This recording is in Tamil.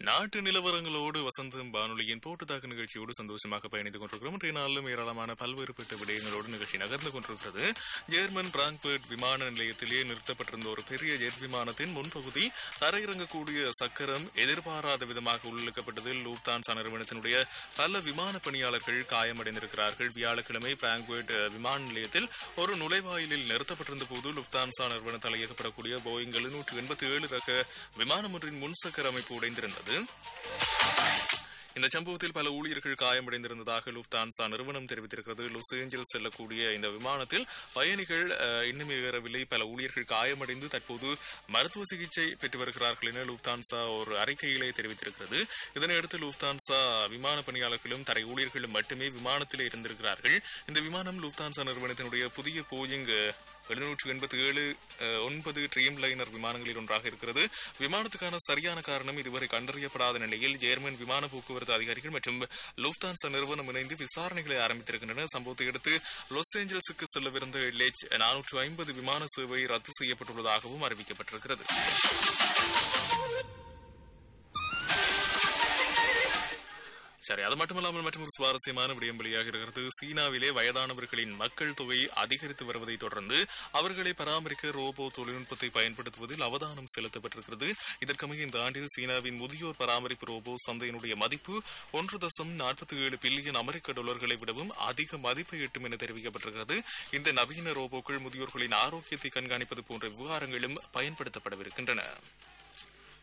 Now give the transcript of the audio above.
நாட்டு நிலவரங்களோடு வசந்தம் வானொலியின் போட்டுத்தாக்கு நிகழ்ச்சியோடு சந்தோஷமாக பயணித்துக் கொண்டிருக்கிறோம் இன்றைய நாளிலும் ஏராளமான பல்வேறுபட்ட விடயங்களோடு நிகழ்ச்சி நகர்ந்து கொண்டிருக்கிறது ஜெர்மன் பிராங்க்பர்ட் விமான நிலையத்திலே நிறுத்தப்பட்டிருந்த ஒரு பெரிய ஜெட் விமானத்தின் முன்பகுதி தரையிறங்கக்கூடிய சக்கரம் எதிர்பாராத விதமாக உள்ளிழுக்கப்பட்டதில் லூப்தான்சா நிறுவனத்தினுடைய பல விமான பணியாளர்கள் காயமடைந்திருக்கிறார்கள் வியாழக்கிழமை பிராங்க்பர்ட் விமான நிலையத்தில் ஒரு நுழைவாயிலில் நிறுத்தப்பட்டிருந்த போது லுப்தான்சா நிறுவனத்தால் இயக்கப்படக்கூடிய போயிங் எழுநூற்று எண்பத்தி ஏழு ரக விமானம் ஒன்றின் முன்சக்கர அமைப்பு உடைந்திருந்தது இந்த சம்பவத்தில் பல ஊழியர்கள் காயமடைந்திருந்ததாக லுப்தான்சா நிறுவனம் தெரிவித்திருக்கிறது லாஸ் ஏஞ்சல்ஸ் செல்லக்கூடிய இந்த விமானத்தில் பயணிகள் அஹ், இன்னும் ஏறவில்லை பல ஊழியர்கள் காயமடைந்து தற்போது மருத்துவ சிகிச்சை பெற்று வருகிறார்கள் என லுப்தான்சா ஒரு அறிக்கையிலே தெரிவித்திருக்கிறது இதனையடுத்து லுப்தான்சா விமான பணியாளர்களும் தரை ஊழியர்களும் மட்டுமே விமானத்திலே இருந்திருக்கிறார்கள் இந்த விமானம் லுப்தான்சா நிறுவனத்தினுடைய புதிய போயிங் எழுநூற்று எண்பத்தி ஏழு ஒன்பது ட்ரீம் லைனர் விமானங்களில் ஒன்றாக இருக்கிறது விமானத்துக்கான சரியான காரணம் இதுவரை கண்டறியப்படாத நிலையில் ஜெர்மன் விமான போக்குவரத்து அதிகாரிகள் மற்றும் லுப்தான்சா நிறுவனம் இணைந்து விசாரணைகளை ஆரம்பித்திருக்கின்றன சம்பவத்தை அடுத்து லாஸ் ஏஞ்சல்ஸுக்கு செல்லவிருந்த எல்ஹெச் நானூற்று ஐம்பது விமான சேவை ரத்து செய்யப்பட்டுள்ளதாகவும் அறிவிக்கப்பட்டிருக்கிறது சரி அது மட்டுமல்லாமல் மற்றொரு சுவாரஸ்யமான விடயம் வெளியாக இருக்கிறது சீனாவிலே வயதானவர்களின் மக்கள் தொகை அதிகரித்து வருவதை தொடர்ந்து அவர்களை பராமரிக்க ரோபோ தொழில்நுட்பத்தை பயன்படுத்துவதில் அவதானம் செலுத்தப்பட்டிருக்கிறது இதற்கமைய இந்த ஆண்டில் சீனாவின் முதியோர் பராமரிப்பு ரோபோ சந்தையினுடைய மதிப்பு ஒன்று தசம் நாற்பத்தி ஏழு பில்லியன் அமெரிக்க டாலர்களை விடவும் அதிக மதிப்பை எட்டும் என தெரிவிக்கப்பட்டிருக்கிறது இந்த நவீன ரோபோக்கள் முதியோர்களின் ஆரோக்கியத்தை கண்காணிப்பது போன்ற விவகாரங்களும் பயன்படுத்தப்படவிருக்கின்றன